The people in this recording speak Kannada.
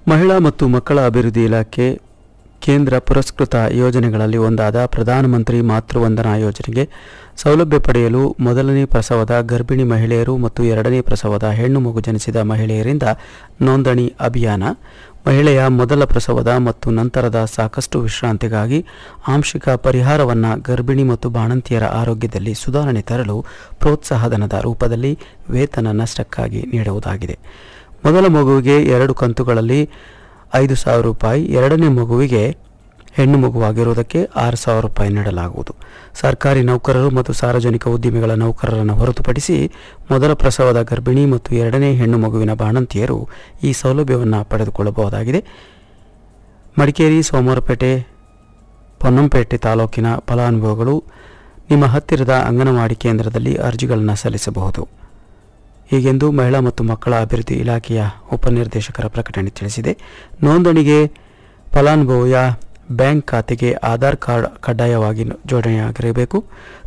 ಮಹಿಳಾ ಮತ್ತು ಮಕ್ಕಳ ಅಭಿವೃದ್ಧಿ ಇಲಾಖೆ ಕೇಂದ್ರ ಪುರಸ್ಕೃತ ಯೋಜನೆಗಳಲ್ಲಿ ಒಂದಾದ ಪ್ರಧಾನಮಂತ್ರಿ ಮಾತೃವಂದನಾ ಯೋಜನೆಗೆ ಸೌಲಭ್ಯ ಪಡೆಯಲು ಮೊದಲನೇ ಪ್ರಸವದ ಗರ್ಭಿಣಿ ಮಹಿಳೆಯರು ಮತ್ತು ಎರಡನೇ ಪ್ರಸವದ ಹೆಣ್ಣು ಮಗು ಜನಿಸಿದ ಮಹಿಳೆಯರಿಂದ ನೋಂದಣಿ ಅಭಿಯಾನ ಮಹಿಳೆಯ ಮೊದಲ ಪ್ರಸವದ ಮತ್ತು ನಂತರದ ಸಾಕಷ್ಟು ವಿಶ್ರಾಂತಿಗಾಗಿ ಆಂಶಿಕ ಪರಿಹಾರವನ್ನು ಗರ್ಭಿಣಿ ಮತ್ತು ಬಾಣಂತಿಯರ ಆರೋಗ್ಯದಲ್ಲಿ ಸುಧಾರಣೆ ತರಲು ಪ್ರೋತ್ಸಾಹಧನದ ರೂಪದಲ್ಲಿ ವೇತನ ನಷ್ಟಕ್ಕಾಗಿ ನೀಡುವುದಾಗಿದೆ ಮೊದಲ ಮಗುವಿಗೆ ಎರಡು ಕಂತುಗಳಲ್ಲಿ ಐದು ಸಾವಿರ ರೂಪಾಯಿ ಎರಡನೇ ಮಗುವಿಗೆ ಹೆಣ್ಣು ಮಗುವಾಗಿರುವುದಕ್ಕೆ ಆರು ಸಾವಿರ ರೂಪಾಯಿ ನೀಡಲಾಗುವುದು ಸರ್ಕಾರಿ ನೌಕರರು ಮತ್ತು ಸಾರ್ವಜನಿಕ ಉದ್ದಿಮೆಗಳ ನೌಕರರನ್ನು ಹೊರತುಪಡಿಸಿ ಮೊದಲ ಪ್ರಸವದ ಗರ್ಭಿಣಿ ಮತ್ತು ಎರಡನೇ ಹೆಣ್ಣು ಮಗುವಿನ ಬಾಣಂತಿಯರು ಈ ಸೌಲಭ್ಯವನ್ನು ಪಡೆದುಕೊಳ್ಳಬಹುದಾಗಿದೆ ಮಡಿಕೇರಿ ಸೋಮವಾರಪೇಟೆ ಪೊನ್ನಂಪೇಟೆ ತಾಲೂಕಿನ ಫಲಾನುಭವಿಗಳು ನಿಮ್ಮ ಹತ್ತಿರದ ಅಂಗನವಾಡಿ ಕೇಂದ್ರದಲ್ಲಿ ಅರ್ಜಿಗಳನ್ನು ಸಲ್ಲಿಸಬಹುದು ಹೀಗೆಂದು ಮಹಿಳಾ ಮತ್ತು ಮಕ್ಕಳ ಅಭಿವೃದ್ಧಿ ಇಲಾಖೆಯ ಉಪನಿರ್ದೇಶಕರ ಪ್ರಕಟಣೆ ತಿಳಿಸಿದೆ ನೋಂದಣಿಗೆ ಫಲಾನುಭವಿಯ ಬ್ಯಾಂಕ್ ಖಾತೆಗೆ ಆಧಾರ್ ಕಾರ್ಡ್ ಕಡ್ಡಾಯವಾಗಿ ಜೋಡಣೆಯಾಗಿರಬೇಕು